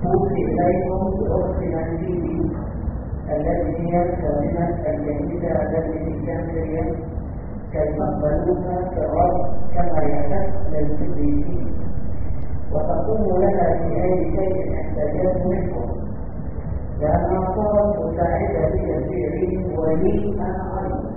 أوصي إليكم بأخت منزلي التي هي كلمة الجميلة التي في كامبريا كي تقبلوها في الرب كما يحق للقديسين وتقوم لها في أي شيء احتاجته منكم لأنها صارت مساعدة لكثيرين ولي أنا أيضا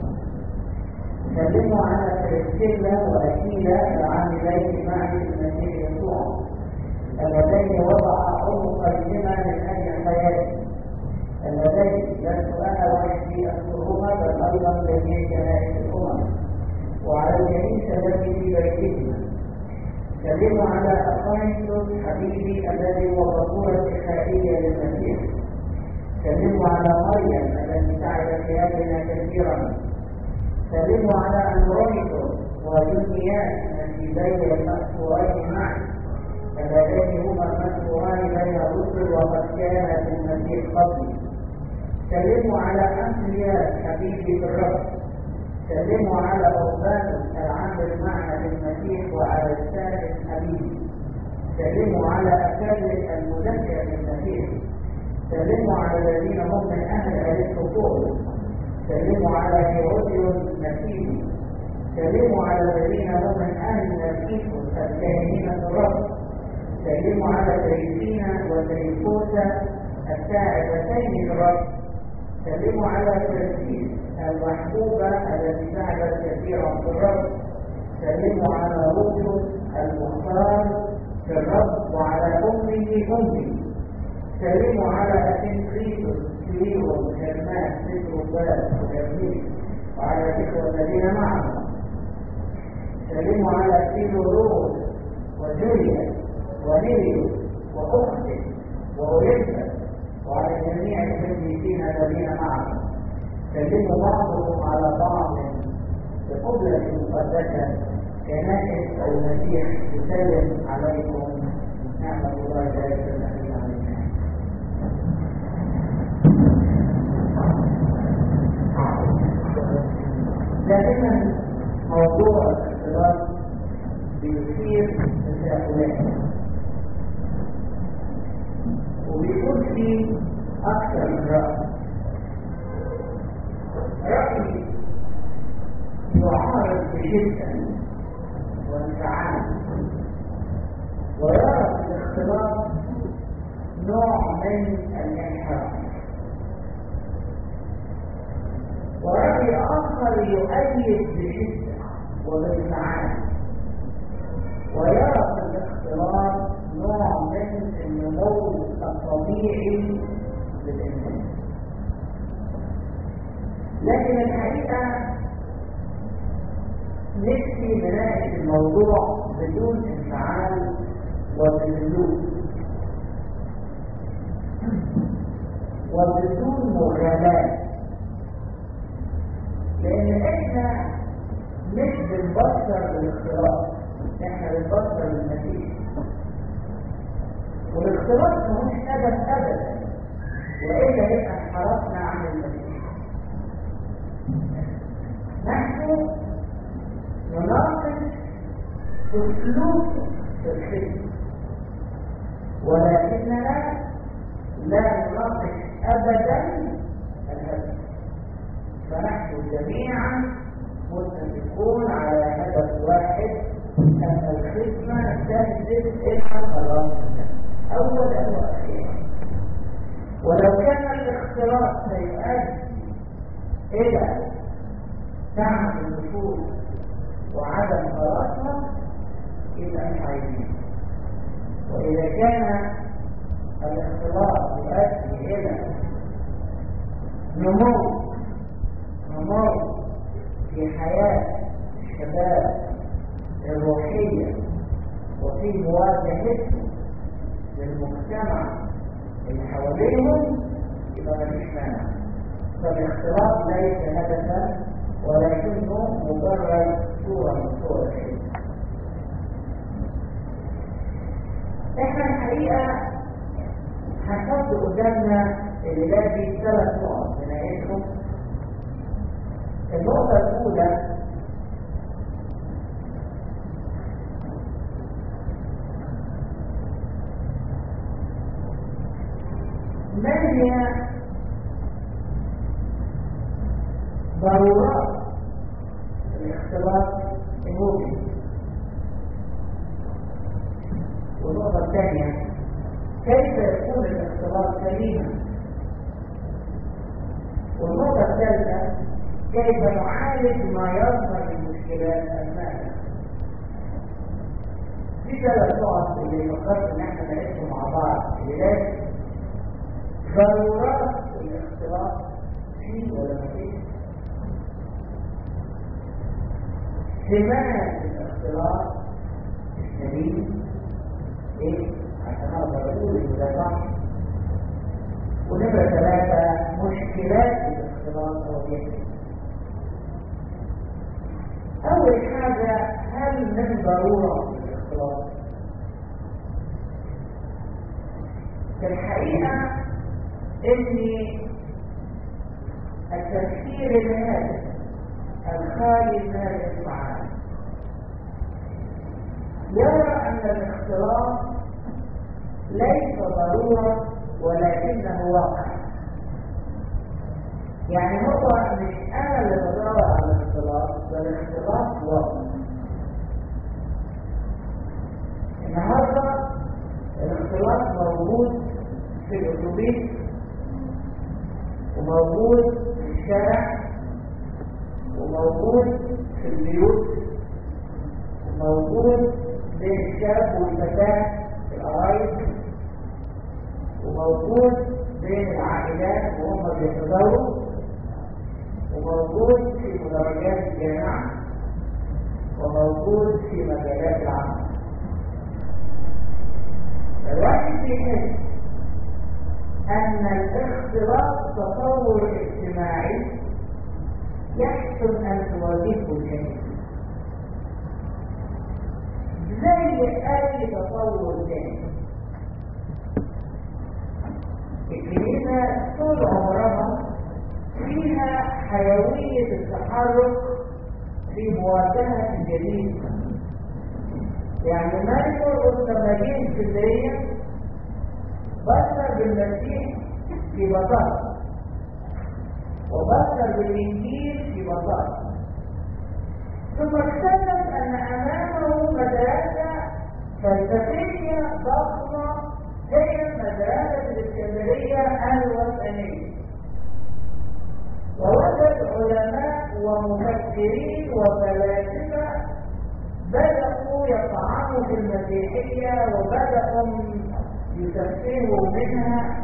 سلموا على كريستيلا وأكيلا العاملين معي في المسيح يسوع اللذين وضعا مقدمة من أجل حياتي اللذين لست أنا وحدي أذكرهما بل أيضا جميع كنائس الأمم وعلى الكنيسة التي في بيتهما سلموا على أقاينتوس حبيبي الذي هو بطولة إخائية للمسيح سلموا على مريم التي تعب في أجلنا كثيرا سلموا على أندرونيكوس ويونيان النسيبين المأسورين معا اللذين هما المأسوران بين الرسل وقد كان في المسيح قبلي سلموا على أنبياء حبيبي في الرب سلموا على أوبان العامل معنا في المسيح وعلى السائل حبيبي سلموا على أكابر المدافع للمسيح سلموا على الذين هم من أهل أرسطوطول سلموا على هيروديوس نسيبي سلموا على الذين هم من أهل نسيبوس الكاهنين في الرب سلموا على تريفينا وتريفوسا الساعدتين في الرب سلموا على فرسيس المحبوبة التي تعبت كثيرا في الرب سلموا على روجوس المختار في الرب وعلى أمه أمي سلموا على أسنكريتوس كليرو هرمان بيتروباس وجرميل وعلى ذكر الذين معهم سلموا على سيلوروس وجوليا ونيريوس وأخته وأوليمبا وعلى جميع القديسين الذين معهم سلموا بعضهم على بعض بقبلة مقدسة كنائس المسيح يسلم عليكم نعمة الله ذلك الذي علينا دائما موضوع الاختلاط بيثير تساؤلات وبيكون في أكثر من رأي رأي يعارض بشدة وانفعال ويرى في الاختلاط نوع من الانحراف ورأي آخر يؤيد بشدة وبانفعال ويرى في الاختلاط نوع من النمو الطبيعي للإنسان لكن الحقيقة نفسي نناقش الموضوع بدون انفعال وبهدوء وبدون مغالاة لأن احنا مش بنبصر بالاختلاط احنا بنبصر بالمسيح والاختلاط مش هدف ابدا والا يبقى انحرفنا عن المسيح نحن نناقش اسلوب الخدمه ولكننا لا نناقش ابدا الهدف فنحن جميعا متفقون على هدف واحد ان الخدمه تهدف الى خلاص اولا واخيرا ولو كان الاختلاط سيؤدي الى تعب النفوس وعدم خلاصها يبقى مش عايزين واذا كان الاختلاط يؤدي الى نمو نمو في حياه الشباب الروحيه وفي مواجهتهم للمجتمع اللي حواليهم يبقى مفيش مانع فالاختلاط ليس هدفا ولكنه مجرد صورة من صور الحلم احنا الحقيقة هنحط قدامنا الليلة دي ثلاث نقط نناقشهم النقطة الأولى ما هي ضرورات الاختلاط الموجي والنقطة الثانية كيف يكون الاختلاط سليما والنقطة الثالثة كيف نعالج ما يظهر من مشكلات المال في ثلاث نقط اللي فكرت ان احنا نعيشهم مع بعض لذلك ضرورات الاختلاط فيه ولا ما فيه سمات الاختلاط السليم ايه عشان اقدر اقول ان ده صح ونمرة ثلاثة مشكلات الاختلاط هو بيحكي أول حاجة هل من ضرورة الاختلاط؟ في الحقيقة إن التفكير الهادف الخالي من الإفعال يرى أن الاختلاط ليس ضرورة ولكنه واقع يعني هو مش انا اللي بدور على الاختلاط بل الاختلاط واقع النهارده الاختلاط موجود في الاتوبيس وموجود في الشارع وموجود في البيوت وموجود بين الشاب والفتاة في القرايب وموجود بين العائلات وهم بيتزوجوا وموجود في مدرجات الجامعة وموجود في مجالات العمل الواحد بيحس أن الاختلاط تطور اجتماعي يحسن أن تواجهه الجميع زي أي تطور ثاني الكنيسة طول عمرها فيها حيوية التحرك في مواجهة الجديد يعني ما يقول لما جه اسكندرية بشر بالمسيح في بساطة وبشر بالإنجيل في بساطة ثم اكتشف أن أمامه مدرسة فلسفية ضخمة هي مدرسة الإسكندرية الوثنية ووجد علماء ومفكرين وفلاسفة بدأوا يطعنوا في المسيحية وبدأوا يسفهوا منها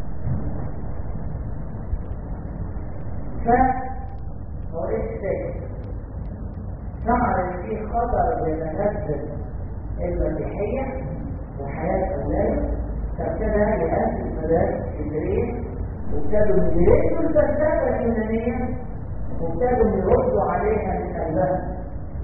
فهو ايش شعر ان في خطر بيتنزل المسيحية وحياة أولاده فابتدى يأسس مدارس اسكندرية وابتدوا يدرسوا الفلسفة اليونانية وابتدوا يردوا عليها من قلبها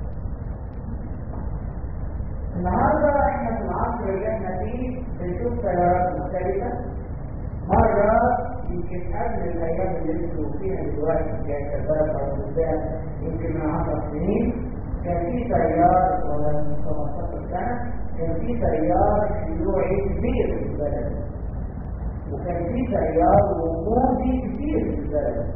النهارده احنا في العصر اللي احنا فيه بنشوف تيارات مختلفة مرة يمكن قبل الايام اللي انتوا فيها دلوقتي كشباب او نساء يمكن من 10 سنين كان في تيار ولا من 15 سنة كان في تيار شيوعي كبير في البلد وكان في تيار وقودي كبير في البلد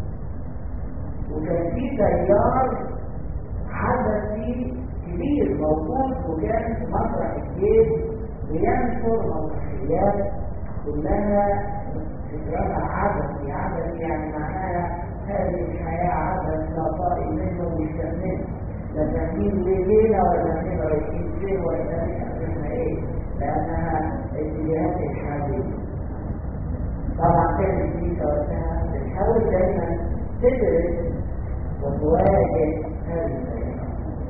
وكان في تيار عبثي كبير موجود وكان في مسرح الجيش بينشر مسرحيات كلها فكرها عبثي عبثي يعني معناها هذه الحياة عبث لا طائل منه ومش فاهمين لا فاهمين ليلة ولا فاهمين رايحين فين ولا فاهمين ايه لأنها اتجاهات الحالية طبعا كانت الكنيسة وقتها بتحاول دايما تدرس وتواجه هذه التيارات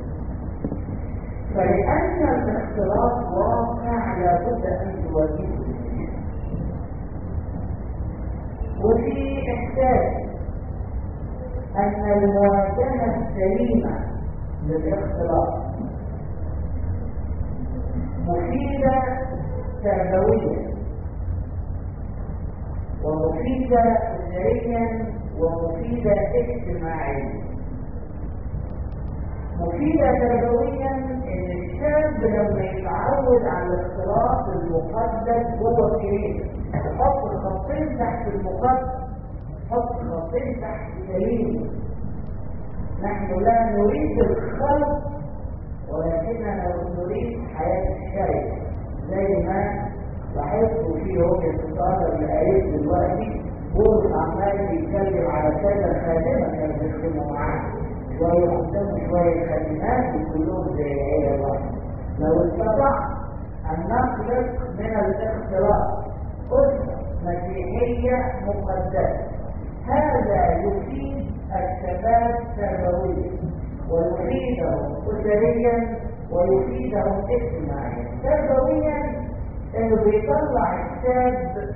فلأن الاختلاط واقع لابد أن تواجهه وفي إحساس أن المواجهة السليمة للاختلاط مفيدة تربويا ومفيدة أسريا ومفيدة اجتماعيا مفيدة تربويا ان الشاب لما يتعود على الاختلاط المقدس جوه الكنيسة يحط الخطين الخط حط خطين تحت سليم نحن لا نريد الخلق ولكننا نريد حياة الشركة زي ما لاحظتوا في وجهة الصادر لآيات دلوقتي بولس عمال بيتكلم على كذا خادمة كانوا بيخدموا معاه شوية قدام شوية خادمات وكلهم زي عيلة واحدة لو استطعت أن نخلق من الاختلاط أسرة مسيحية مقدسة هذا يفيد الشباب تربويا ويفيدهم أسريا ويفيدهم اجتماعيا تربويا انه بيطلع الشاب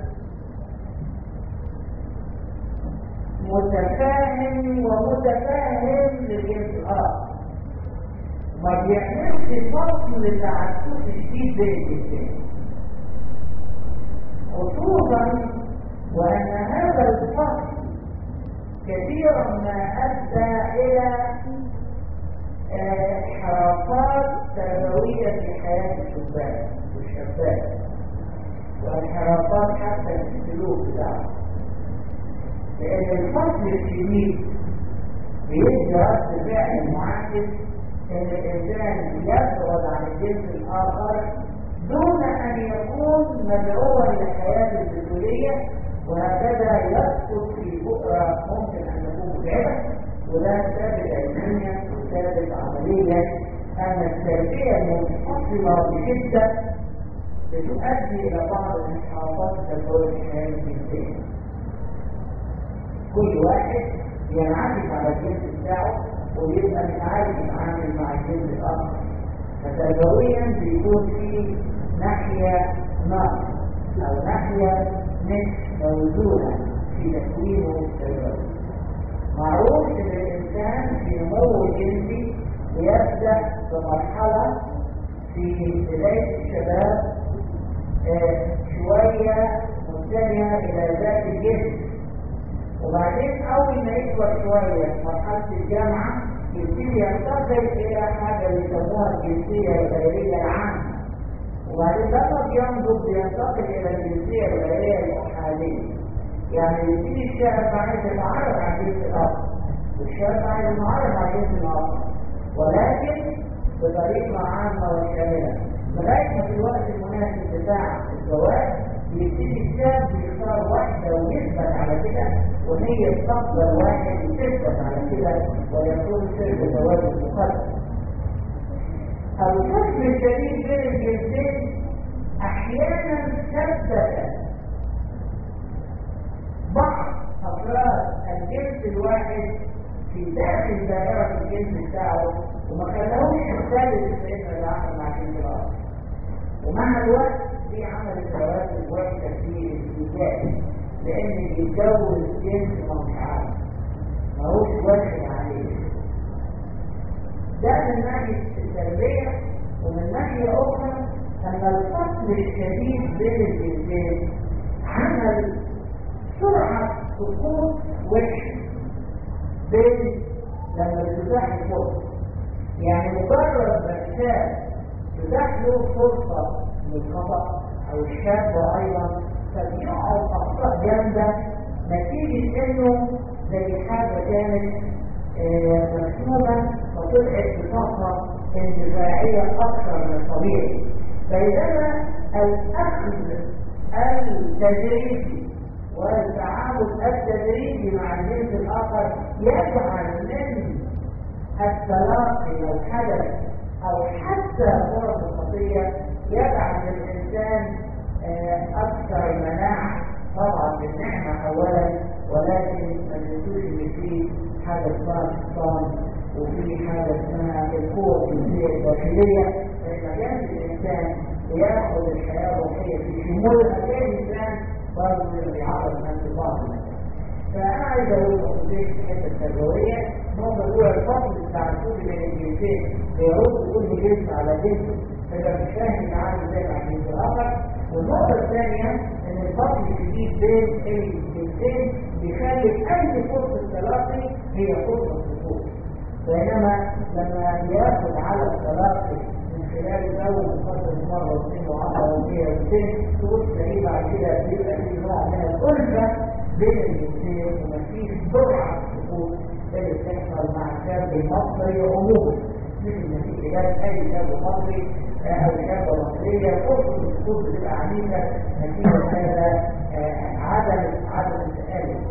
متفاهم ومتفاهم للجنس الاخر ما بيعملش فصل تعسف شديد بين الجنسين خصوصا وان هذا الفصل كثيرا ما ادى الى انحرافات تربويه في حياه الشباب والشابات وانحرافات حتى في السلوك بتاعهم لان الفصل الشديد بيدي رد فعل معاكس ان الانسان يبعد عن الجنس الاخر دون ان يكون مدعوا للحياه البدوليه وهكذا يسقط في بؤره ممكن ان تكون متعبه وده ثابت علميا وثابت عمليا ان التربيه المنفصله بشده بتؤدي الى بعض الانحرافات التربويه في الحياه الجنسيه كل واحد ينعكس على الجنس بتاعه ويبقى مش عارف يتعامل مع الجنس الاخر فتربويا بيكون في ناحيه نقص او ناحيه مش موجوده في تكوينه التربوي معروف ان الانسان في نمو الجنسي بيبدا بمرحله في بدايه الشباب آه شويه متجهه الى ذات الجنس وبعدين اول ما يكبر شويه في مرحله الجامعه يبتدي ينتقل الى حاجه بيسموها الجنسيه الغيريه العامه وبعدين لما بينضج بينتقل الى الجنسيه الغيريه الاحاديه يعني يبتدي الشاب عايز يتعرف على الجنس الاخر والشاب عايز يتعرف على الجنس الاخر ولكن بطريقه عامه وشامله لغايه ما في الوقت المناسب بتاع الزواج يبتدي الشاب يختار واحدة ويثبت على كده وهي تقبل واحد وتثبت على كده ويكون سر زواج مقدس. الفصل الشديد بين الجنسين أحيانا ثبت بعض أفراد الجنس الواحد في داخل دائرة الجنس بتاعه وما خلاهوش يختلف بين العقل مع الجنس الآخر. ومع الوقت دي عملت رواتب وحشة في الإنتاج لأن بيتجوز جنس ما مش عارف ماهوش واخد عليه ده من ناحية التربية ومن ناحية أخرى أن الفصل الشديد بين الجنسين عمل سرعة سقوط وحش بين لما تتاح الفرصة يعني مجرد ما الشاب تتاح له فرصة للخطأ أو الشاب أيضا فبيقعد أخطاء جامدة نتيجة إنه زي حاجة كانت مرسومة فطلعت بطاقة اندفاعية أكثر من الطبيعي بينما الأخذ التدريجي والتعامل التدريجي مع الجنس الآخر يجعل من التلاقي لو حدث أو حتى فرص الخطية يجعل الإنسان أكثر مناعة طبعا بالنعمة أولا ولكن ما تنسوش إن في حاجة اسمها شيطان وفي حاجة اسمها القوة الجنسية الداخلية فمجال الإنسان ياخذ الحياة الروحية في شمولها زي الإنسان برضه اللي بيعرض نفسه بعض فأنا عايز أقول لكم في الحتة التربوية النقطة الأولى الفصل بتاع الكتب بين الجنسين بيرد كل جنس على جنس فده مش فاهم يتعامل ازاي مع الجنس الآخر والنقطة الثانية إن الفصل الجديد بين الجنسين بيخلي أي فرصة تلاقي هي فرصة سقوط بينما لما بياخد على التلاقي من خلال الأول مقدم مرة واثنين وعشرة ومية ومئتين تقول تلاقيه بعد كده بيبقى فيه نوع من الألفة بين الاثنين ومفيش سرعه سقوط اللي بتحصل مع الشاب المصري عموما مثل ما في علاج اي شاب مصري او شابه مصريه فرصه السقوط بتبقى عنيفه نتيجه هذا عدم عدم التآلف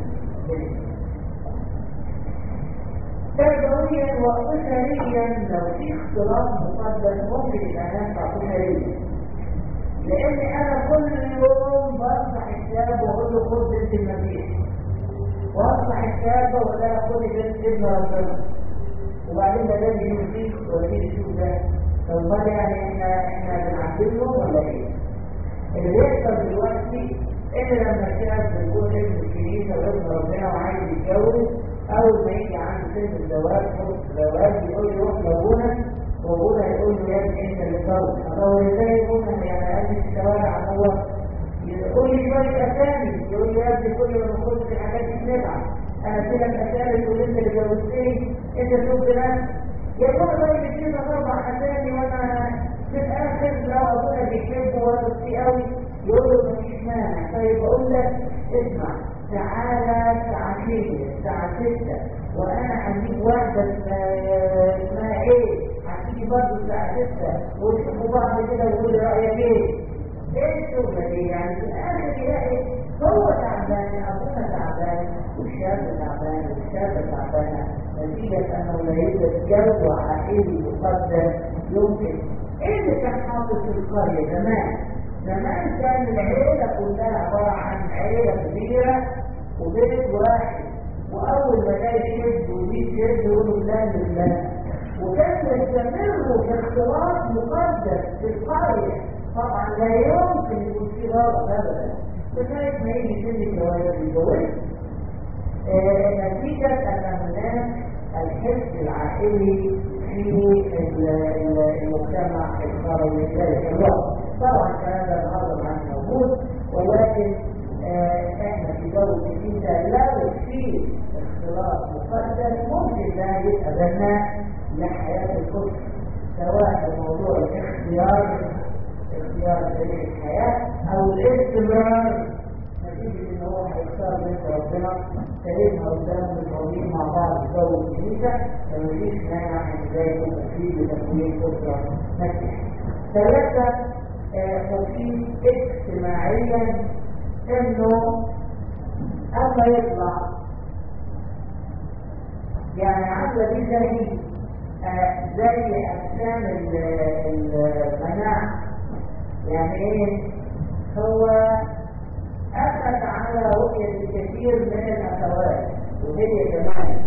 تربويا واسريا لو في اختلاط مقدس ممكن يبقى نافع اسريا لان انا كل يوم بفتح الكتاب واقول له خد بنت المسيح وافتح الكتاب واقول لها خد بنت ابن ربنا وبعدين ده ده يمسيك ولا تيجي تشوف ده طب ما يعني احنا احنا بنعدله ولا ايه؟ اللي بيحصل دلوقتي ان لما الشاب بيكون ابن الكنيسه وابن ربنا وعايز يتجوز اول ما يجي عند سن الزواج فرصه الزواج يقول له روح لابونا وابونا يقول له يا ابني انت اللي تجوز اطول ازاي ابونا يعني قال في الشوارع هو يقول لي شويه اسامي يقول لي يا ابني كل ما نخش في الحاجات دي نتعب انا ادي لك اسامي تقول انت اللي جوزتني انت شوف بنفسك يا ابونا طيب ادينا اربع اسامي وانا في الاخر لو ابونا بيحبه وانا فيه قوي يقول له مفيش مانع طيب اقول لك اسمع تعالى الساعة 6 الساعة 6 وانا هجيب واحدة اسمها ايه هتيجي برضه الساعة 6 ونشوفوا بعض كده ويقول لي رأيك ايه ايه الشغلة دي يعني في الاخر يلاقي هو تعبان ابونا تعبان والشاب تعبان والشابة تعبانة نتيجة انه لا يوجد جو عائلي مقدس يمكن ايه اللي كان حاصل في القرية زمان زمان كان العيلة كلها عبارة عن عيلة كبيرة وبيت واحد وأول ما جاي شد ودي شد يقولوا فلان لله وكانوا يستمروا في اختلاط مقدس في القرية طبعا لا يمكن يكون في غلط أبدا لغاية ما يجي سن الجواز يتجوز نتيجة أن هناك الحس العائلي في المجتمع القروي ذلك الوقت طبعا الكلام ده النهارده معاك موجود ولكن آه احنا في جو جديد لو في اختلاط مقدس ممكن ده يبقى بناء لحياه الطفل سواء في موضوع الاختيار اختيار طريق الحياه او الاستمرار نتيجه ان هو هيختار بنت ربنا سايبها قدام متعودين مع بعض في جو الكنيسه فمفيش مانع ان ده يكون تفيد لتكوين اسره ناجحه. ثلاثه مفيد اجتماعيا انه اما يطلع يعني عامله دي زي آه زي اجسام المناعه يعني ايه هو اخذ على رؤيه الكثير من الاخوات وهي كمان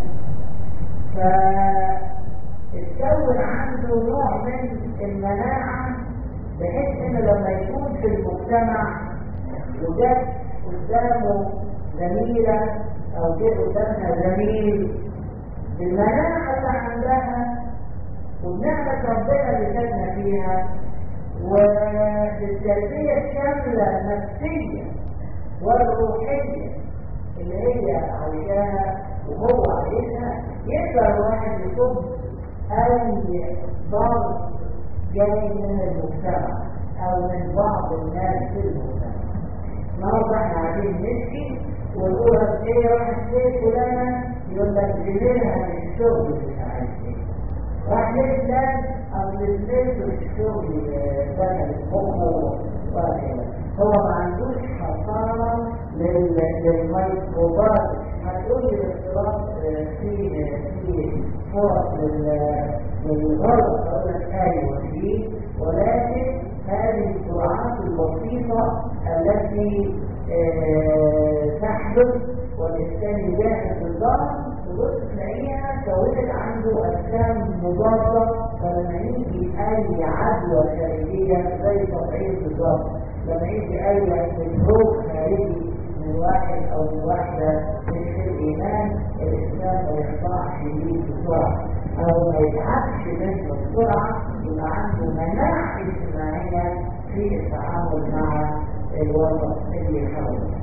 فاتكون عنده نوع من المناعه بحيث انه لما يكون في المجتمع وجد قدامه زميلة او جه قدامها زميل المناعة اللي عندها وبنعمة ربنا اللي ساكنة فيها وبالتربية الشاملة النفسية والروحية اللي هي عايشاها وهو عايشها يقدر الواحد يصب أي ضغط جاي من المجتمع او من بعض الناس في المجتمع النهارده احنا قاعدين نشكي ونقول ايه راح فين فلانه يقول لك زميلها في الشغل مش عارف ايه راح ليه فلان او زميلته في الشغل دخل مخه وهكذا هو ما عندوش حصانه للميكروبات هتقول لي الاختلاط في في فرص للغلط اقول لك ايوه فيه ولكن هذه السرعات البسيطه التي آه تحدث والانسان يجاهد بالضغط تبص تلاقيها كونت عنده اجسام مضاده فلما يجي اي عدوى خارجيه زي تطعيم بالضبط لما يجي اي ميكروب خارجي من واحد او من واحده مش في الايمان الانسان ما يخضعش ليه بسرعه او ما يتعبش منه بسرعه يبقى عنده مناعه اجتماعيه في التعامل مع الوضع اللي حوله.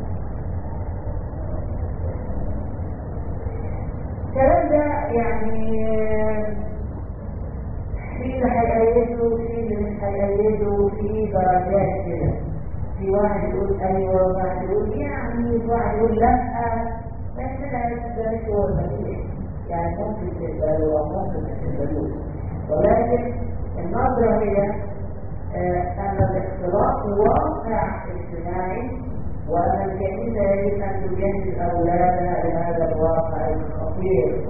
الكلام ده يعني في اللي هيأيده وفي اللي مش هيأيده وفي درجات كده في واحد يقول ايوه وواحد يقول يعني واحد يقول لا بس لا يستمر هو المسيح يعني ممكن تقبله وممكن ما تقبلوش ولكن النظرة هي أن الاختلاط واقع اجتماعي وأن الكنيسة يجب أن تجهز أولادنا لهذا الواقع الخطير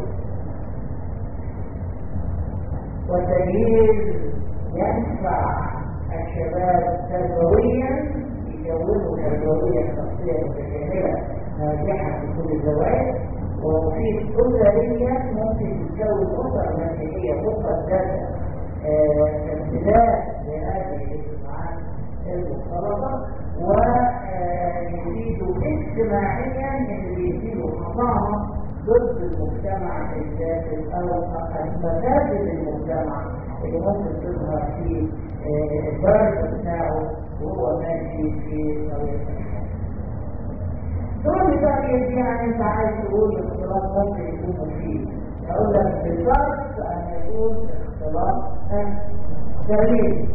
والتجهيز ينفع الشباب تربويا يكونوا تربويا شخصية متكاملة ناجحة في كل الزواج وفي أسرية ممكن تكون أسر مسيحية مقدسة امتداد لهذه الاجتماعات المختلطة ويزيدوا اجتماعيا اللي يزيدوا حصانة ضد المجتمع الجاهل او مفاسد المجتمع اللي ممكن تظهر في الدرس بتاعه وهو ماشي في طريق الحياه. دول طريق يعني انت عايز تقول الاختلاط ممكن يكون مفيد. اقول لك بشرط ان يكون اختلاط سليم.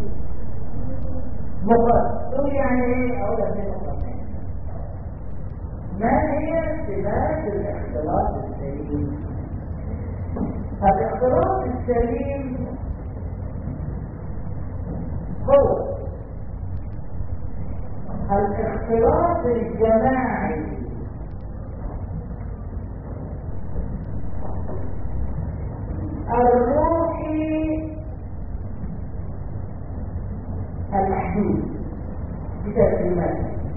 مقصد. تقول يعني ايه؟ اقول لك ايه ما هي سمات الاختلاط السليم الاختلاط السليم هو الاختلاط الجماعي الروحي المحدود بترتيبات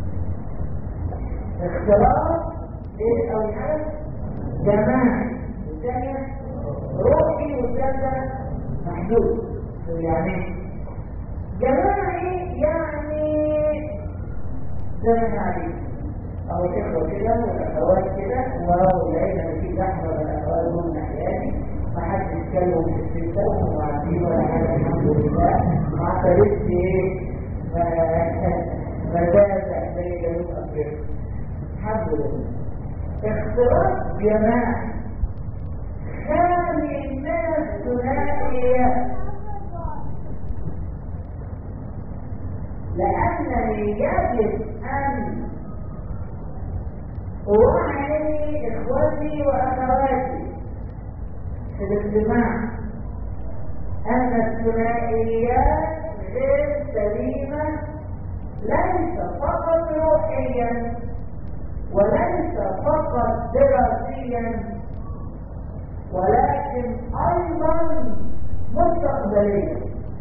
اختلاط ايه او حاجه جماعي والثانيه روحي والثالثه محدود يعني جماعي يعني زي ما عليك او الاخوه كده والاخوات كده ولقينا ان في زحمه من الاخوات دول ناحيتي ما حدش يتكلم في السته وهم عارفين ولا حاجه الحمد لله ما اعترفش ايه مزازع زي جنوب افريقيا الحمد لله اختلاط جماعي خالي من الثنائيات لأنني يجب أن أوعي إخوتي وأخواتي في الاجتماع أن الثنائيات غير سليمة ليس فقط روحيا وليس فقط دراسيا ولكن أيضا مستقبليا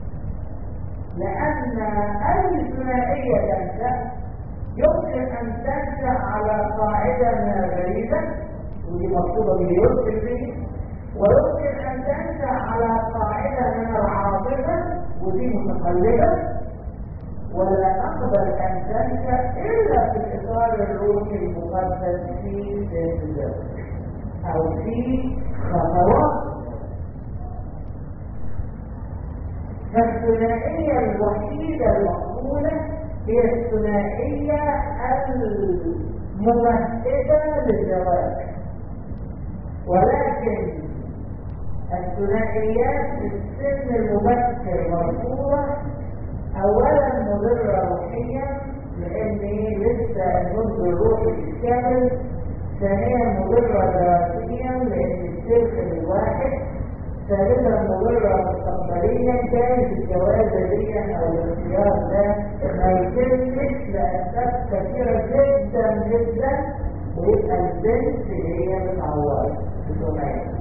لأن أي ثنائية تنشأ يمكن أن تنشأ على قاعدة من الغريزة ودي مطلوبة مليون في المية ويمكن أن تنشأ على قاعدة من العاطفة ودي متقلبة ولا نقبل أن تنشأ إلا في الإطار الروحي المقدس في سيد الزوج أو في خطوات فالثنائية الوحيدة المقبولة هي الثنائية الممهدة للزواج ولكن الثنائيات في السن المبكر مرفوضة أولا مضرة روحيا لأن لسه النضج الروحي بالكامل ثانيا مضرة دراسيا لأن الشرك الواحد ثالثا مضرة مستقبليا كان الجواز ديا او الاختيار ده ما يتمش لاسباب كثيرة جدا جدا ويبقى البنت هي متعورة بسمعين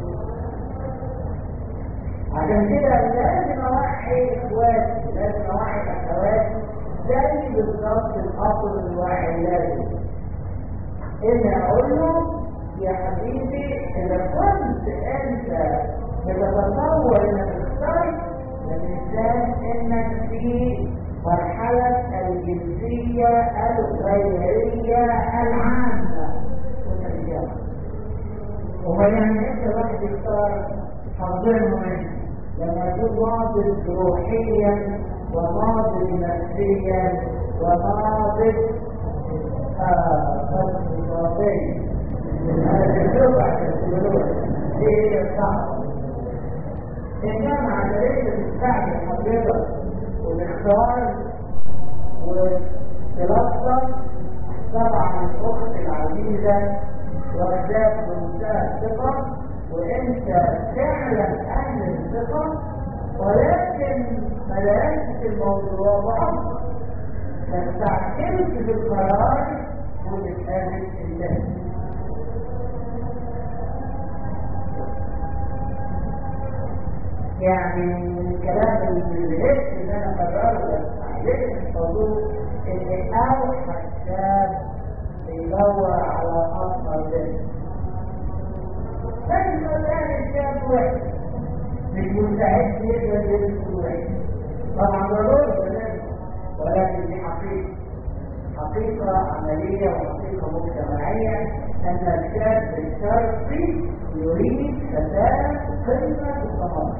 عشان كده لازم اوعي اخواتي لازم اوعي اخواتي زي بالظبط الاصل الواعي لازم ان اقول له يا حبيبي اذا كنت انت بتتصور انك تختار الانسان انك في مرحلة الجنسية الغيرية العامة والرجال وما يعني انت واحد يختار حظين مهم لما يكون ناضج روحيا وناضج نفسيا وناضج اقتصاديا هذا الجوع دي هي الصعبة إنما عملية التستعمل حضرتك والاختيار وتلقى طبعا الأخت العزيزة تلاميذك واخداك بمنتهى الثقة وانت فعلا اهل الثقة ولكن ملامس الموضوع بعض فاستعجلت بالقرار وبتقابل الله يعني الكلام الهيك اللي انا قررت استعجلت الموضوع ان اوحى الشاب يدور على اصل بنت لما كان الشاب وحش مش مستعد يقدر يدرس وحش طبعا ضروري كمان ولكن دي حقيقه حقيقه عمليه وحقيقه مجتمعيه ان الشاب الشرقي يريد فتاه قمه الثمار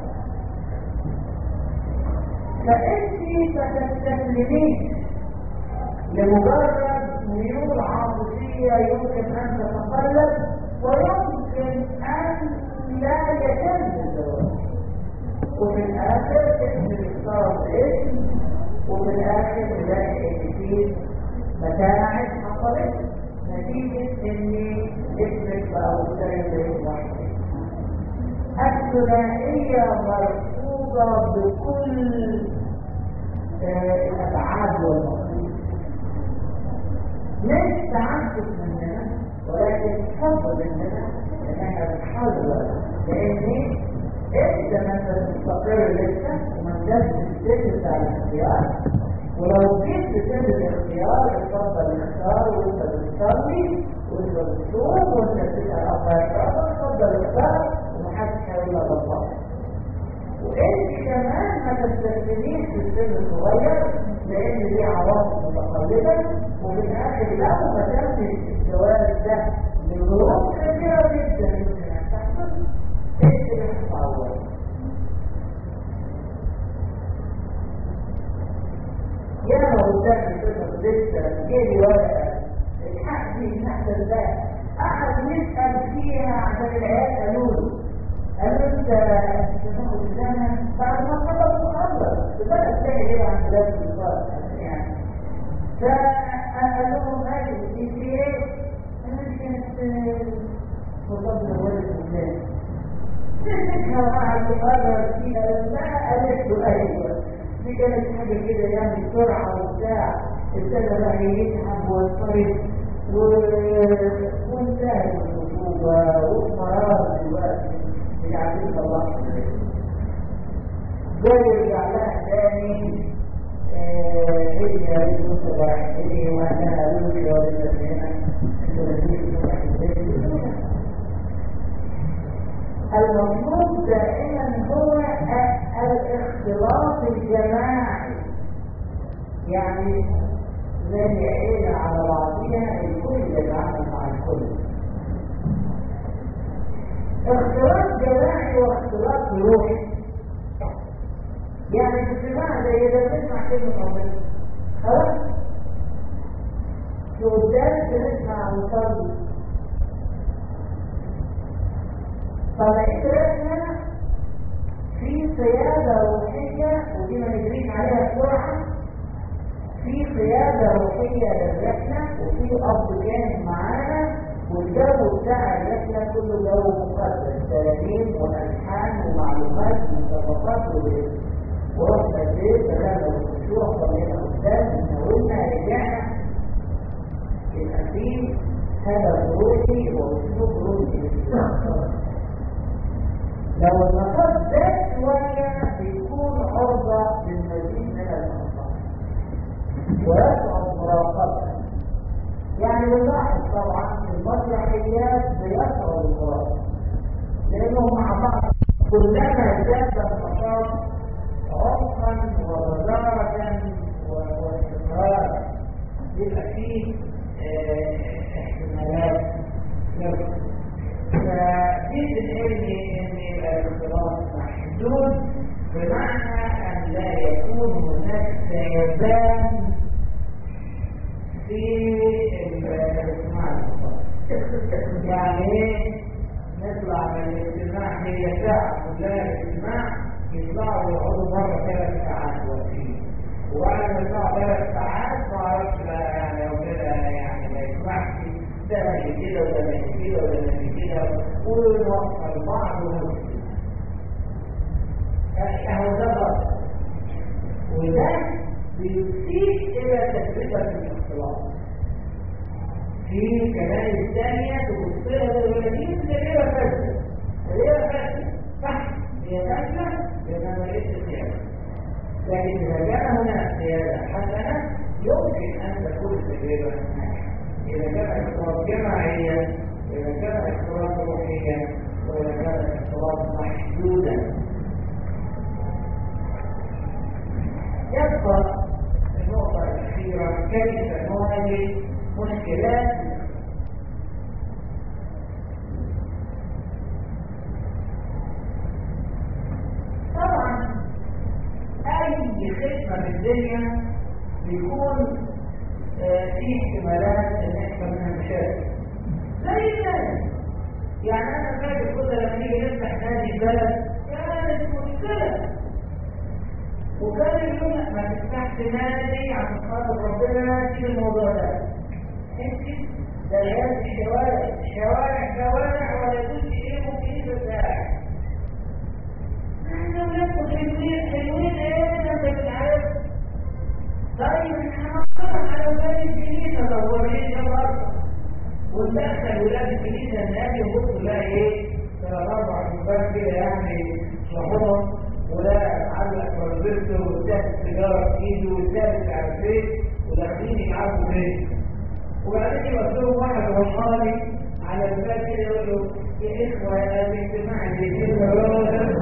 فانت ستستسلمين لمجرد ميول عاطفيه يمكن ان تتقلب ويمكن ان لا يتم الزواج وفي الاخر تحمل الصرف اسم وفي الاخر تلاقي ان في متاعب حصلت نتيجه ان اسمك بقى مختلف بين واحد الثنائيه مرفوضه بكل آه الابعاد والمقاصد مش تعسف مننا ولكن حب مننا ان احنا بنحاول لان انت ما تستقر لسه وما انتش السن بتاع الاختيار ولو جيت بسن الاختيار اتفضل اختار وانت بتصلي وانت بتصوم وانت بتسال افكار اتفضل اختار ومحدش هيقول لك غلطان وانت كمان ما تستسلميش في السن الصغير لان دي عواطف متقلبه وفي الاخر لو ما تمش الجواز ده لظروف كثيره جدا يمكن ان تحصل انت اللي هتتعور يا ما قدامي قصص لسه جالي ورقه الحق دي تحت الباب قعد يسال فيها عشان العيال قالوا له قالوا انت تاخد الزمن بعد ما خلص وخلص بدأت تلاقي ايه عن بلاد الصالح يعني فقال لهم هاي دي في ايه؟ انا كانت مصاب ولد فلان مسكها وقعد يقرر فيها لا قالت له ايوه دي كانت حاجه كده يعني بسرعه وبتاع ابتدى بقى يتعب ويضطرب وانتهت الخطوبه ومرار دلوقتي العزيز الله زي يرجع لها تاني هي المتبع هي وانا قالوا ولا هنا المطلوب دائما هو الاختلاط الجماعي يعني زي عيلة على بعضها الكل يتعامل مع الكل اختلاط جماعي واختلاط روحي يعني الاجتماع زي ده بنسمع كلمة ربنا خلاص في قدام بنسمع ونصلي فبقيت هنا في قيادة روحية ودي ما نجريش عليها بسرعة في قيادة روحية للرحلة وفي أب كان معانا والجو بتاع الرحلة كله جو مقدس تلاميذ وألحان ومعلومات ومسابقات ورحلة ورحنا البيت بدأنا بالخشوع صلينا قدام ناولنا رجعنا يبقى في هدف روحي واسلوب روحي لو النشاط ده شوية بيكون عرضة للمزيد من الأخطاء ويصعب مراقبة يعني بنلاحظ طبعا في المسرحيات بيصعب المراقبة لأنهم مع بعض كلما زاد النشاط عمقا وغزارة واستمرارا يبقى فيه احتمالات فدي بتقولي ان الاختلاط محدود بمعنى ان لا يكون هناك سيبان في الاجتماع يعني نطلع من الاجتماع هي ساعة كلها الاجتماع يطلعوا يقعدوا مرة ثلاث ساعات واقفين وبعد ما يطلعوا ثلاث ساعات ما اعرفش بقى يعني لو كده يعني ما يسمعش ده ماشي كده وده ماشي كده وده ماشي كده ونوصل بعض ونوصل اهو ده غلط وده بيسيء الى تجربه الاختلاط في كمان الثانيه تبص لها تقول دي تجربه فاسده تجربه فاسده صح هي فاسده لانها ما لقيتش سياده لكن اذا كان هناك سياده حسنه يمكن ان تكون التجربه ناجحه اذا كان اختلاط جماعيا اذا كان اختلاط روحيا واذا كان اختلاط محدودا يبقى النقطة الأخيرة كيف نواجه مشكلات طبعا أي خدمة في الدنيا بيكون آه في احتمالات ان يحصل منها مشاكل زي الناس يعني انا فاكر كل لما نيجي نفتح نادي البلد كانت مشكله وكان يقول ما تفتحش نادي عشان خاطر ربنا يشيل الموضوع ده انت ده عيال في الشوارع الشوارع شوارع ولا يجوز يجيبوا في بتاع احنا بناكل حلوين حلوين ايه ده انت مش عارف طيب احنا هنقرا على ولاد الكنيسه دورين برضه وندخل ولاد الكنيسه النادي وبصوا لا ايه ثلاث اربع شباب كده يعني شهور ولا علق ترانزستور وساب السيجاره في ايده وساب مش عارف ايه وداخلين يلعبوا فيه وبعدين يوصلوا واحد روحاني على الباب كده يقول له يا اخوه الاجتماع الجديد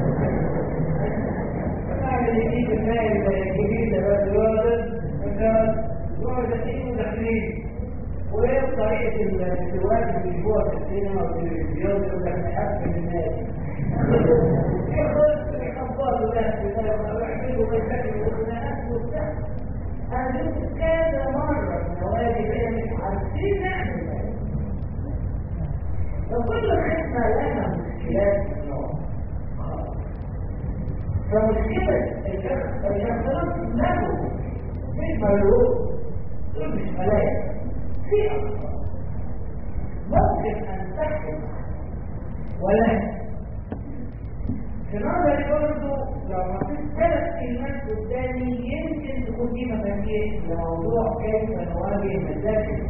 بعد اللي يجيب الناس الجديد ده بس يقعد داخلين وداخلين وايه طريقه السواق اللي جوه في السينما والتلفزيون يقول لك نحفل الناس يخبطوا ناس ويعملوا مشاكل وخناقات وبتاع انا شفت كذا مره في نوادي كده مش عارفين نعمل فكل خدمه لها مشكلات في النوع فمشكله الاختلاط له مش ملوك دول مش ملاك في اخطاء ممكن ان تحكم ولكن في نظري برضه لو حطيت ثلاث كلمات قدامي يمكن تكون دي مفاتيح لموضوع كيف نواجه المشاكل.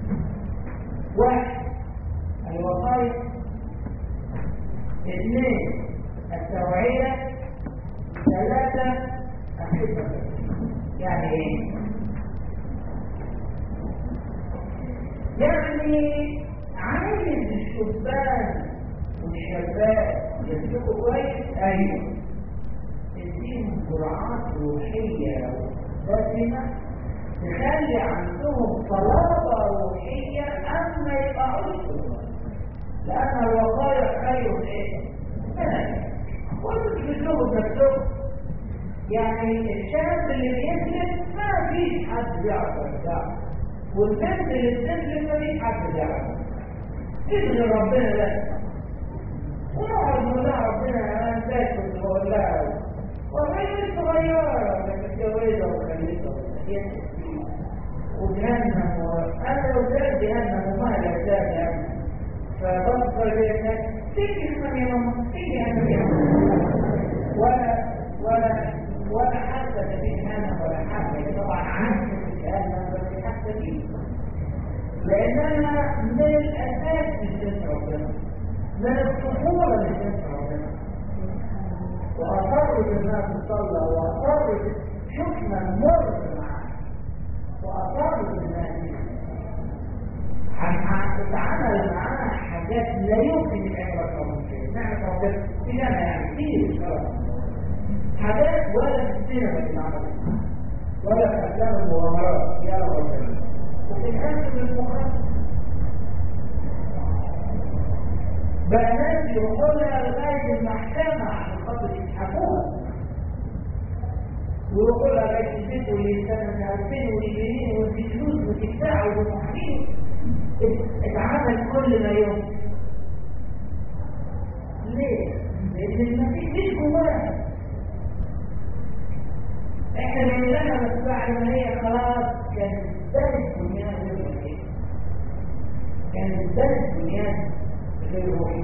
واحد الوقاية اثنين التوعية ثلاثة الخدمة يعني ايه؟ يعني عايز الشبان والشباب يسلكوا كويس ايوه تديهم جرعات روحيه دسمه تخلي عندهم صلابه روحيه اما يقعوش لان الوقايه خير من ايه؟ وانتوا تجلسوا بنفسكم يعني الشاب اللي بيسلك ما فيش حد بيعرف يرجع والبنت اللي بتسلك ما فيش حد بيعرف اذن ربنا لك ونقعد نقول لها ربنا انا ازاي كنت بقول لها والله صغيره كانت متجوزه وخليتها وجهنم انا لو كانت جهنم وما الاجساد يعني فبفكر بانك تيجي جهنم يا ماما تيجي جهنم يا ماما ولا ولا ولا حتى في جهنم ولا حتى طبعا عكس في جهنم بس حتى فيه لانها من الاساس مش جنس ربنا من الطفولة لجنس ربنا وأصرت إنها تصلى وأصرت شفنا المر معاه وأصرت إنها تتعامل معاه حاجات لا يمكن العبرة كمشكلة نعرف ربنا في جامعة يعني كتير حاجات ولا في السينما بتتعامل ولا في أفلام المغامرات يا ربنا وفي الآخر المخاطر بقى ناس يروحوا لغايه المحكمه عشان خاطر يسحبوها ويروحوا لها لغايه البيت ويستنوا مش عارفين ويجيين وفي فلوس وفي بتاع ومحامين اتعمل كل ما يمكن ليه؟ لان المسيح مش جواها احنا بنقول لها بس بعد ما هي خلاص كانت دارس منها كان الدرس بنيان غير روحي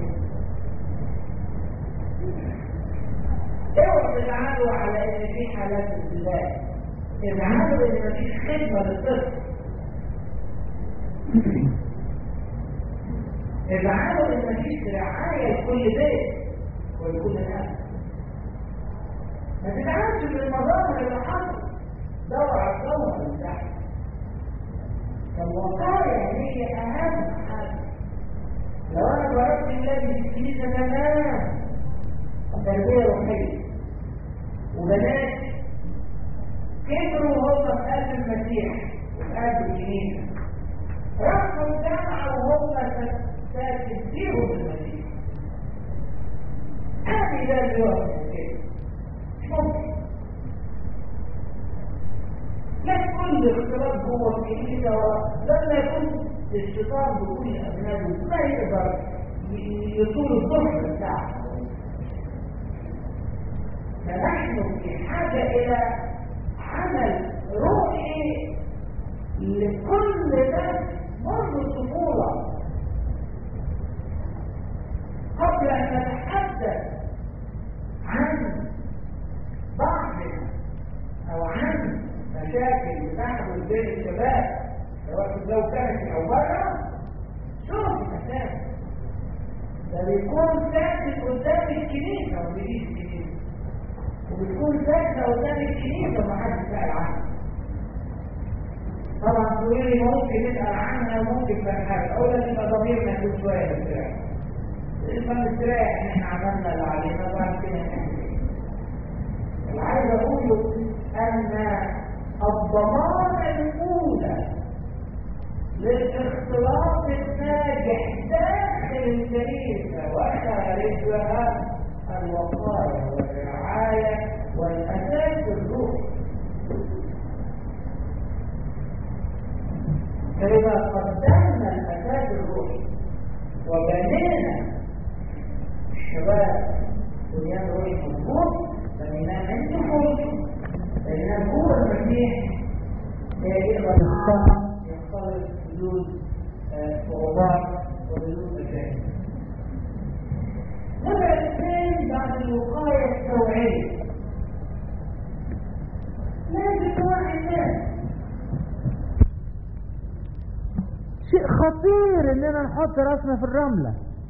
اوعوا تزعلوا على ان في حالات ابتلاء ازعلوا ان مفيش خدمه للطفل ازعلوا ان مفيش رعايه لكل بيت ولكل اهل ما تزعلش من المظاهر اللي حصلت دور على الجوهر من تحت الوقايه هي اهم حاجه لو انا ضربت الذي في الكنيسه تمام تربيه روحيه وبنات كبروا وهم في قلب المسيح وفي قلب الكنيسه راحوا الجامعه وهم ساكن فيهم المسيح هذه ده اللي هو مش ممكن لا كل اختلاط جوه الكنيسه لما يكون الشيطان بكل ابنائه ما يقدر يطول الظهر بتاعه فنحن في حاجه الى عمل روحي لكل نفس منذ الطفوله قبل ان نتحدث عن ضعفنا او عن مشاكل بتحدث بين الشباب سواء في لو كانت او بره شوف الاساس ده بيكون ساكن قدام الكنيسه وبيجي الكنيسه وبتكون ساكنه قدام الكنيسه وما حدش سال عنها طبعا تقولي لي ممكن نسال عنها وممكن ما حاجه اولا يبقى ضميرنا يكون شويه مستريح يبقى مستريح ان احنا عملنا اللي علينا وبعد كده نعمل اللي عايز اقوله ان الضمانه الاولى للاختلاط الناجح داخل الكنيسه وخارجها الوقايه والرعايه والاساس الروحي فاذا قدمنا الاساس الروحي وبنينا الشباب بنيان روحي مضبوط بنيناه من طفولته بنيناه جوه المسيح يقدر يختار يختلط بدون صعوبات وبدون مشاكل نبع الاثنين بعد الوقاية التوعية لازم توعي الناس شيء خطير اننا نحط راسنا في الرملة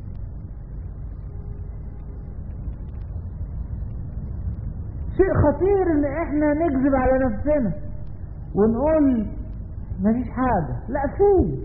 شيء خطير ان احنا نكذب على نفسنا ونقول مفيش حاجة لا في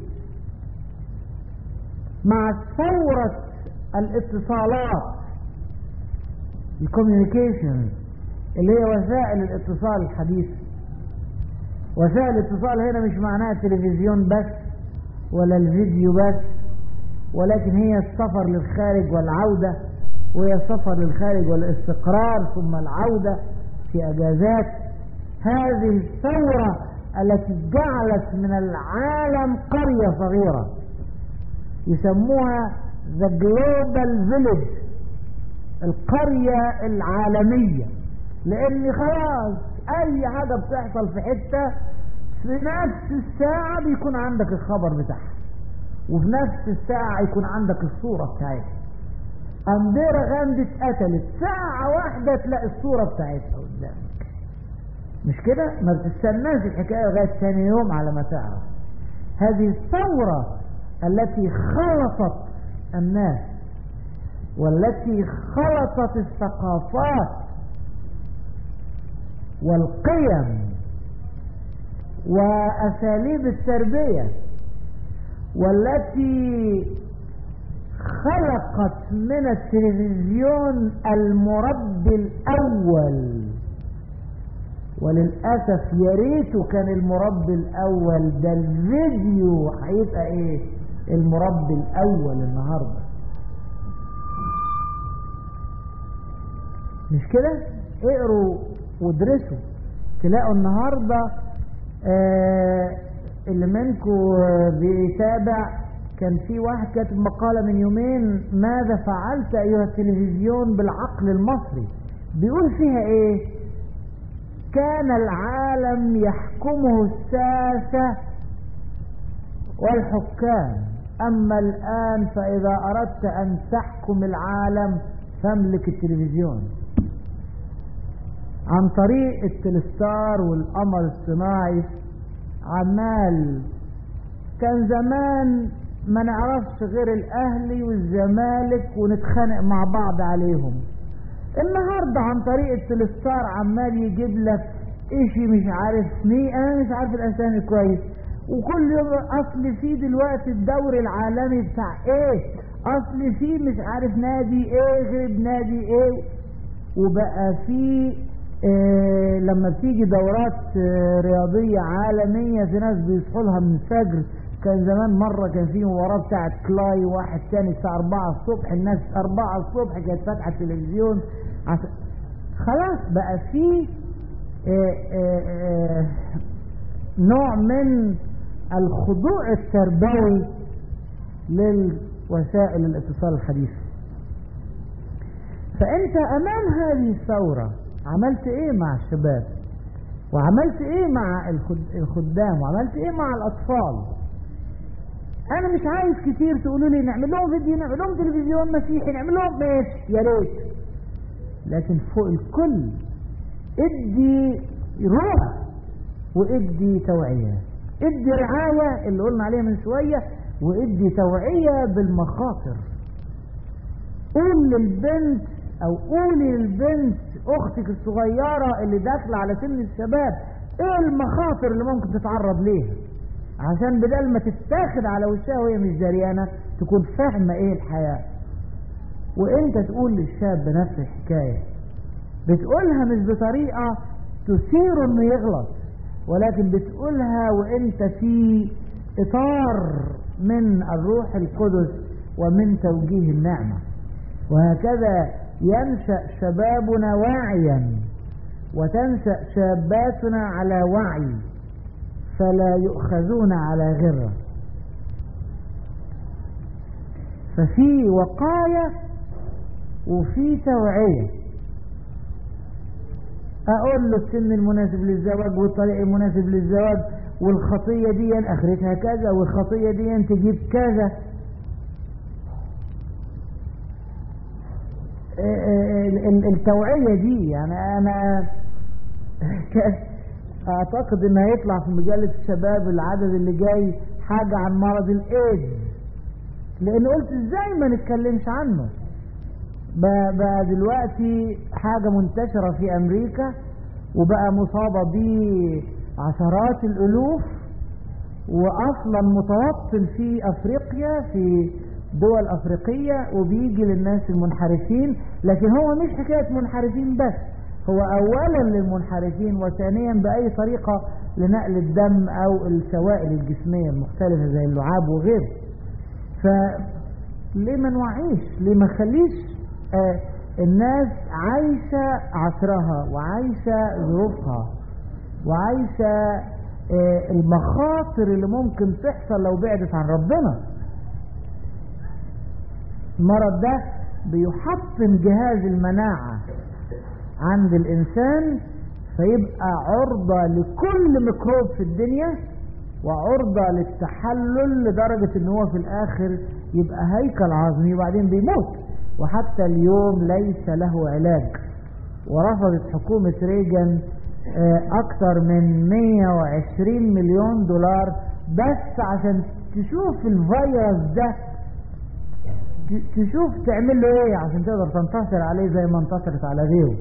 مع ثورة الاتصالات الكوميونيكيشن اللي هي وسائل الاتصال الحديثة وسائل الاتصال هنا مش معناها التلفزيون بس ولا الفيديو بس ولكن هي السفر للخارج والعودة وهي السفر للخارج والاستقرار ثم العودة في أجازات هذه الثورة التي جعلت من العالم قرية صغيرة يسموها The Global Village القرية العالمية لأن خلاص أي حاجة بتحصل في حتة في نفس الساعة بيكون عندك الخبر بتاعها وفي نفس الساعة يكون عندك الصورة بتاعتها أنديرا غاندي اتقتلت ساعة واحدة تلاقي الصورة بتاعتها قدامك مش كده ما بتستناش الحكاية لغاية ثاني يوم على ما تعرف هذه الثورة التي خلطت الناس والتي خلطت الثقافات والقيم وأساليب التربية والتي خلقت من التلفزيون المربي الأول وللأسف يا ريته كان المربي الأول ده الفيديو هيبقى إيه المربي الأول النهاردة مش كده اقروا وادرسوا تلاقوا النهاردة آه اللي منكم بيتابع كان في واحد كاتب مقالة من يومين ماذا فعلت أيها التلفزيون بالعقل المصري بيقول فيها ايه كان العالم يحكمه الساسة والحكام أما الآن فإذا أردت أن تحكم العالم فاملك التلفزيون عن طريق التلستار والقمر الصناعي عمال كان زمان ما نعرفش غير الأهلي والزمالك ونتخانق مع بعض عليهم النهاردة عن طريق التلستار عمال يجيب لك اشي مش عارف مين انا مش عارف الاسامي كويس وكل يوم اصل في دلوقتي الدوري العالمي بتاع ايه اصل في مش عارف نادي ايه غير نادي ايه وبقى في إيه لما بتيجي دورات آه رياضية عالمية في ناس بيصحوا لها من الفجر كان زمان مرة كان في مباراة بتاعت كلاي واحد تاني الساعة 4 الصبح الناس 4 الصبح كانت فاتحة التلفزيون عشان خلاص بقى في آه آه نوع من الخضوع التربوي للوسائل الاتصال الحديثة فانت امام هذه الثورة عملت ايه مع الشباب وعملت ايه مع الخدام وعملت ايه مع الاطفال انا مش عايز كتير تقولوا لي نعمل لهم فيديو نعمل لهم تلفزيون مسيحي نعمل لهم ماشي يا ريت لكن فوق الكل ادي روح وادي توعية ادي رعاية اللي قلنا عليها من شوية وادي توعية بالمخاطر قول للبنت او قولي للبنت اختك الصغيرة اللي داخلة على سن الشباب ايه المخاطر اللي ممكن تتعرض ليها عشان بدل ما تتاخد على وشها وهي مش دريانة تكون فاهمة ايه الحياة وانت تقول للشاب نفس الحكاية بتقولها مش بطريقة تثير انه يغلط ولكن بتقولها وانت في اطار من الروح القدس ومن توجيه النعمة وهكذا ينشأ شبابنا واعيا وتنشأ شاباتنا على وعي فلا يؤخذون على غرة ففي وقاية وفي توعية اقول له السن المناسب للزواج والطريق المناسب للزواج والخطية دي اخرتها كذا والخطية دي تجيب كذا التوعية دي يعني انا اعتقد ان هيطلع في مجلة الشباب العدد اللي جاي حاجة عن مرض الايدز لان قلت ازاي ما نتكلمش عنه بقى دلوقتي حاجة منتشرة في امريكا وبقى مصابة به عشرات الالوف واصلا متوطن في افريقيا في دول افريقية وبيجي للناس المنحرفين لكن هو مش حكاية منحرفين بس هو اولا للمنحرفين وثانيا باي طريقة لنقل الدم او السوائل الجسمية المختلفة زي اللعاب وغيره فليه ما نوعيش ليه ما خليش آه الناس عايشة عصرها وعايشة ظروفها وعايشة آه المخاطر اللي ممكن تحصل لو بعدت عن ربنا المرض ده بيحطم جهاز المناعة عند الإنسان فيبقى عرضة لكل ميكروب في الدنيا وعرضة للتحلل لدرجة ان هو في الاخر يبقى هيكل عظمي وبعدين بيموت وحتى اليوم ليس له علاج ورفضت حكومة ريجن اكتر من 120 مليون دولار بس عشان تشوف الفيروس ده تشوف تعمل له ايه عشان تقدر تنتصر عليه زي ما انتصرت على غيره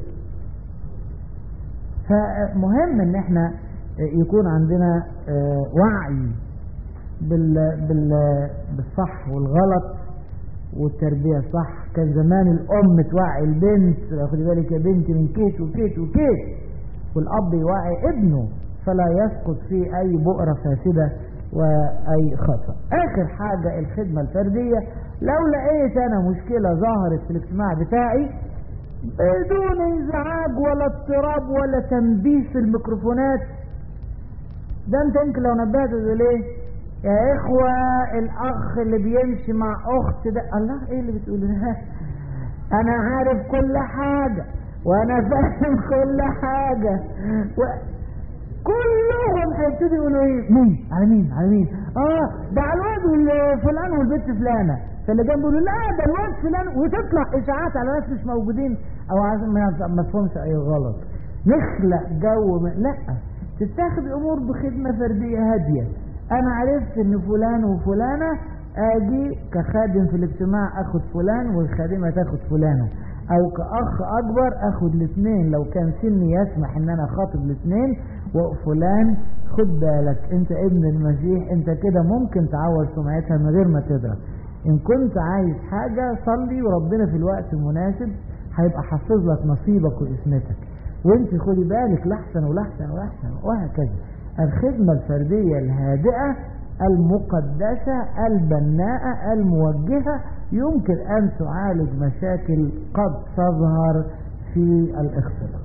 فمهم ان احنا يكون عندنا وعي بال بال بالصح والغلط والتربية الصح كان زمان الأم توعي البنت خدي بالك يا بنتي من كيت وكيت وكيت والأب يوعي ابنه فلا يسقط فيه أي بؤرة فاسدة وأي خطأ آخر حاجة الخدمة الفردية لو لقيت أنا مشكلة ظهرت في الاجتماع بتاعي بدون انزعاج ولا اضطراب ولا تنبيه في الميكروفونات ده انت يمكن لو نبهت تقول ايه يا اخوة الاخ اللي بيمشي مع اخت ده الله ايه اللي بتقول ده انا عارف كل حاجة وانا فاهم كل حاجة و... كلهم هيبتدوا يقولوا ايه مين على مين على مين اه ده على الواد فلان والبنت فلانه فاللي جنبه يقول لا ده الواد فلان وتطلع اشاعات على ناس مش موجودين او عايز ما ما تفهمش اي غلط نخلق جو من... لا تتاخد الامور بخدمه فرديه هاديه انا عرفت ان فلان وفلانه اجي كخادم في الاجتماع اخد فلان والخادمه تاخد فلانه او كاخ اكبر اخد الاثنين لو كان سني يسمح ان انا اخاطب الاثنين وفلان خد بالك انت ابن المسيح انت كده ممكن تعور سمعتها من غير ما تدرك ان كنت عايز حاجة صلي وربنا في الوقت المناسب هيبقى حافظ لك نصيبك واسمتك وانت خدي بالك لحسن ولحسن ولحسن وهكذا الخدمة الفردية الهادئة المقدسة البناءة الموجهة يمكن أن تعالج مشاكل قد تظهر في الاختلاط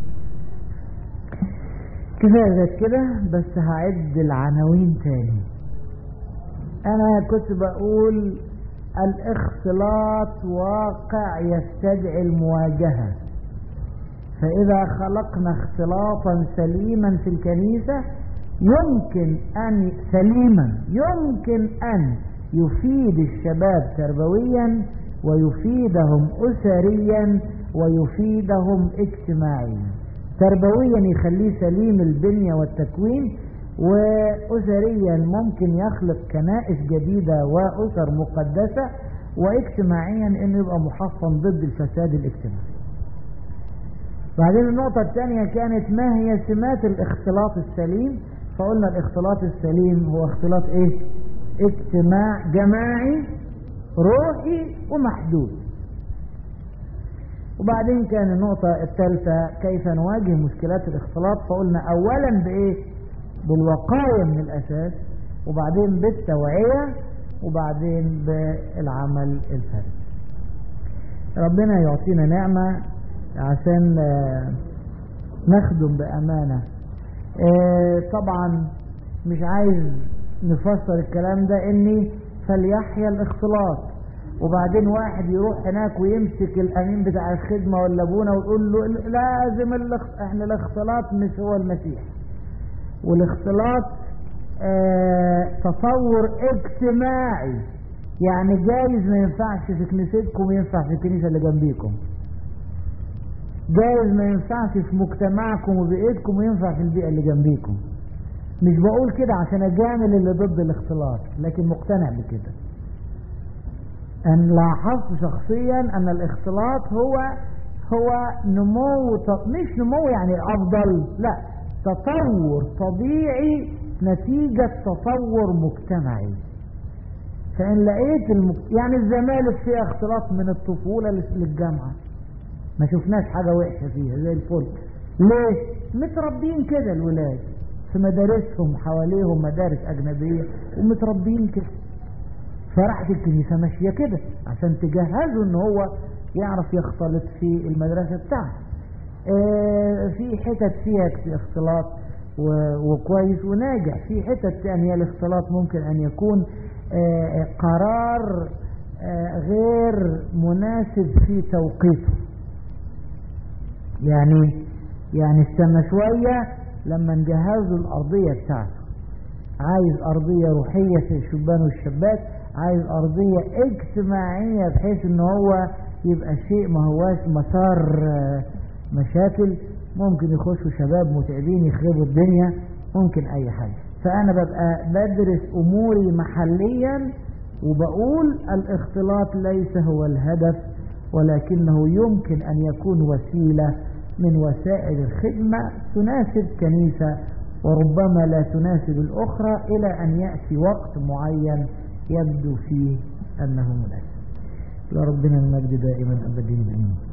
كفاية زي كده بس هعد العناوين تاني أنا كنت بقول الاختلاط واقع يستدعي المواجهة فإذا خلقنا اختلاطا سليما في الكنيسة يمكن أن سليما يمكن أن يفيد الشباب تربويا ويفيدهم أسريا ويفيدهم اجتماعيا تربويا يخليه سليم البنية والتكوين وأسريا ممكن يخلق كنائس جديدة وأسر مقدسة واجتماعيا انه يبقى محصن ضد الفساد الاجتماعي بعدين النقطة الثانية كانت ما هي سمات الاختلاط السليم فقلنا الاختلاط السليم هو اختلاط ايه اجتماع جماعي روحي ومحدود وبعدين كان النقطة الثالثة كيف نواجه مشكلات الاختلاط فقلنا اولا بايه بالوقاية من الاساس وبعدين بالتوعية وبعدين بالعمل الفردي ربنا يعطينا نعمة عشان نخدم بأمانة طبعا مش عايز نفسر الكلام ده اني فليحيا الاختلاط وبعدين واحد يروح هناك ويمسك الامين بتاع الخدمة ولا ابونا ويقول له لازم الاخ... احنا الاختلاط مش هو المسيح والاختلاط اه تصور اجتماعي يعني جايز ما ينفعش في كنيستكم ينفع في الكنيسة اللي جنبيكم جايز ما ينفعش في مجتمعكم وبيئتكم وينفع في البيئة اللي جنبيكم مش بقول كده عشان اجامل اللي ضد الاختلاط لكن مقتنع بكده ان لاحظت شخصيا ان الاختلاط هو هو نمو مش نمو يعني افضل لا تطور طبيعي نتيجة تطور مجتمعي فان لقيت المك... يعني الزمالك فيها اختلاط من الطفولة للجامعة ما شفناش حاجة وحشة فيها زي الفل ليه متربين كده الولاد في مدارسهم حواليهم مدارس أجنبية ومتربين كده فرحت الكنيسة ماشية كده عشان تجهزه ان هو يعرف يختلط في المدرسة بتاعته اه في حتت فيها اختلاط وكويس وناجح في حتت تانية الاختلاط ممكن ان يكون اه قرار اه غير مناسب في توقيته يعني يعني استنى شوية لما نجهزوا الأرضية بتاعته عايز أرضية روحية في الشبان والشابات عايز أرضية اجتماعية بحيث ان هو يبقى شيء ما هواش مسار مشاكل ممكن يخشوا شباب متعبين يخربوا الدنيا ممكن اي حاجة فانا ببقى بدرس اموري محليا وبقول الاختلاط ليس هو الهدف ولكنه يمكن ان يكون وسيلة من وسائل الخدمة تناسب كنيسة وربما لا تناسب الأخرى إلى أن يأتي وقت معين يبدو فيه أنه مناسب لربنا المجد دائما أبدين أمين